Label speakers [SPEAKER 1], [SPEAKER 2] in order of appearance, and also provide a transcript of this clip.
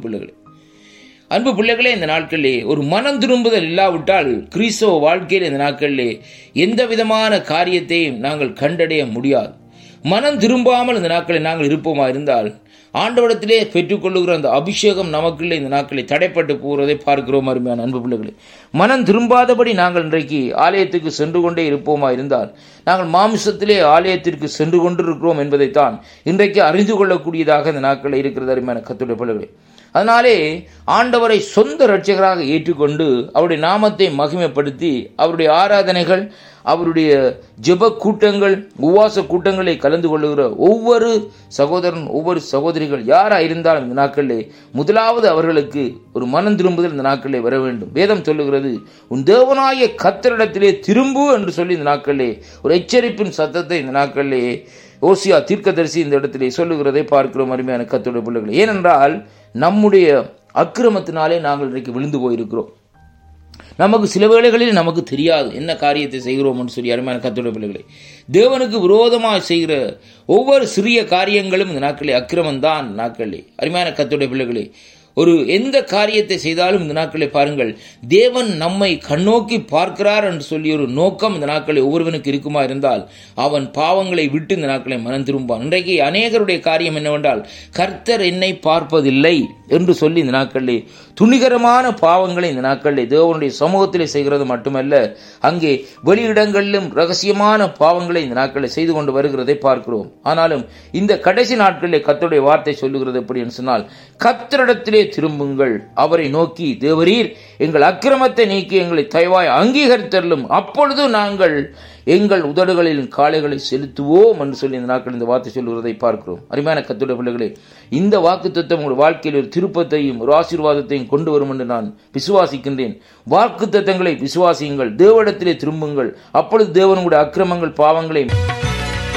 [SPEAKER 1] பிள்ளைகளே அன்பு பிள்ளைகளே இந்த நாட்களிலே ஒரு மனம் திரும்புதல் இல்லாவிட்டால் கிறிஸ்தவ வாழ்க்கையில் இந்த நாட்களிலே எந்த விதமான காரியத்தையும் நாங்கள் கண்டடைய முடியாது மனம் திரும்பாமல் இந்த நாட்களில் நாங்கள் இருப்போமா இருந்தால் ஆண்டவடத்திலே பெற்றுக்கொள்ளுகிற அந்த அபிஷேகம் நமக்குள்ளே இந்த நாட்களில் தடைப்பட்டு போகிறதை பார்க்கிறோம் அருமையான அன்பு பிள்ளைகளே மனம் திரும்பாதபடி நாங்கள் இன்றைக்கு ஆலயத்துக்கு சென்று கொண்டே இருப்போமா இருந்தால் நாங்கள் மாமிசத்திலே ஆலயத்திற்கு சென்று கொண்டிருக்கிறோம் என்பதைத்தான் இன்றைக்கு அறிந்து கொள்ளக்கூடியதாக இந்த நாட்களில் இருக்கிறது அருமையான கத்துடைய பிள்ளைகளே அதனாலே ஆண்டவரை சொந்த இரட்சகராக ஏற்றுக்கொண்டு அவருடைய நாமத்தை மகிமைப்படுத்தி அவருடைய ஆராதனைகள் அவருடைய ஜெப கூட்டங்கள் உவாச கூட்டங்களை கலந்து கொள்ளுகிற ஒவ்வொரு சகோதரன் ஒவ்வொரு சகோதரிகள் யாரா இருந்தாலும் இந்த நாட்களிலே முதலாவது அவர்களுக்கு ஒரு மனம் திரும்புதல் இந்த நாட்களிலே வர வேண்டும் வேதம் சொல்லுகிறது உன் தேவனாய கத்தரிடத்திலே திரும்பு என்று சொல்லி இந்த நாட்களிலே ஒரு எச்சரிப்பின் சத்தத்தை இந்த நாட்களிலே ஓசியா தீர்க்கதரிசி இந்த இடத்திலே சொல்லுகிறதை பார்க்கிறோம் அருமையான கத்தோட பிள்ளைகள் ஏனென்றால் நம்முடைய அக்கிரமத்தினாலே நாங்கள் இன்றைக்கு விழுந்து போயிருக்கிறோம் நமக்கு சில வேளைகளில் நமக்கு தெரியாது என்ன காரியத்தை செய்கிறோம்னு சொல்லி அருமையான கத்தோட பிள்ளைகளை தேவனுக்கு விரோதமாக செய்கிற ஒவ்வொரு சிறிய காரியங்களும் இந்த நாட்களே அக்கிரமம் நாட்களே அருமையான கத்தோட பிள்ளைகளே ஒரு எந்த காரியத்தை செய்தாலும் இந்த நாட்களை பாருங்கள் தேவன் நம்மை கண்ணோக்கி பார்க்கிறார் என்று சொல்லி ஒரு நோக்கம் இந்த நாட்களை ஒவ்வொருவனுக்கு இருக்குமா இருந்தால் அவன் பாவங்களை விட்டு இந்த நாட்களை மனம் திரும்பான் இன்றைக்கு அநேகருடைய காரியம் என்னவென்றால் கர்த்தர் என்னை பார்ப்பதில்லை என்று சொல்லி இந்த நாட்களிலே துணிகரமான பாவங்களை இந்த நாட்களிலே தேவனுடைய சமூகத்திலே செய்கிறது மட்டுமல்ல அங்கே வெளியிடங்களிலும் ரகசியமான பாவங்களை இந்த நாட்களில் செய்து கொண்டு வருகிறதை பார்க்கிறோம் ஆனாலும் இந்த கடைசி நாட்களிலே கத்தருடைய வார்த்தை சொல்லுகிறது எப்படி என்று சொன்னால் கத்தரிடத்திலே திரும்புங்கள் அவரை நோக்கி தேவரீர் எங்கள் அக்கிரமத்தை நீக்கி எங்களை தயவாய் அங்கீகரித்தரலும் அப்பொழுது நாங்கள் எங்கள் உதடுகளில் காளைகளை செலுத்துவோம் என்று சொல்லி இந்த நாட்கள் இந்த வார்த்தை சொல்லுவதை பார்க்கிறோம் அருமையான கத்துடைய பிள்ளைகளே இந்த வாக்கு தத்துவம் உங்கள் வாழ்க்கையில் ஒரு திருப்பத்தையும் ஒரு ஆசீர்வாதத்தையும் கொண்டு வரும் என்று நான் விசுவாசிக்கின்றேன் வாக்கு தத்தங்களை விசுவாசியுங்கள் தேவனிடத்திலே திரும்புங்கள் அப்பொழுது தேவனுடைய அக்கிரமங்கள் பாவங்களை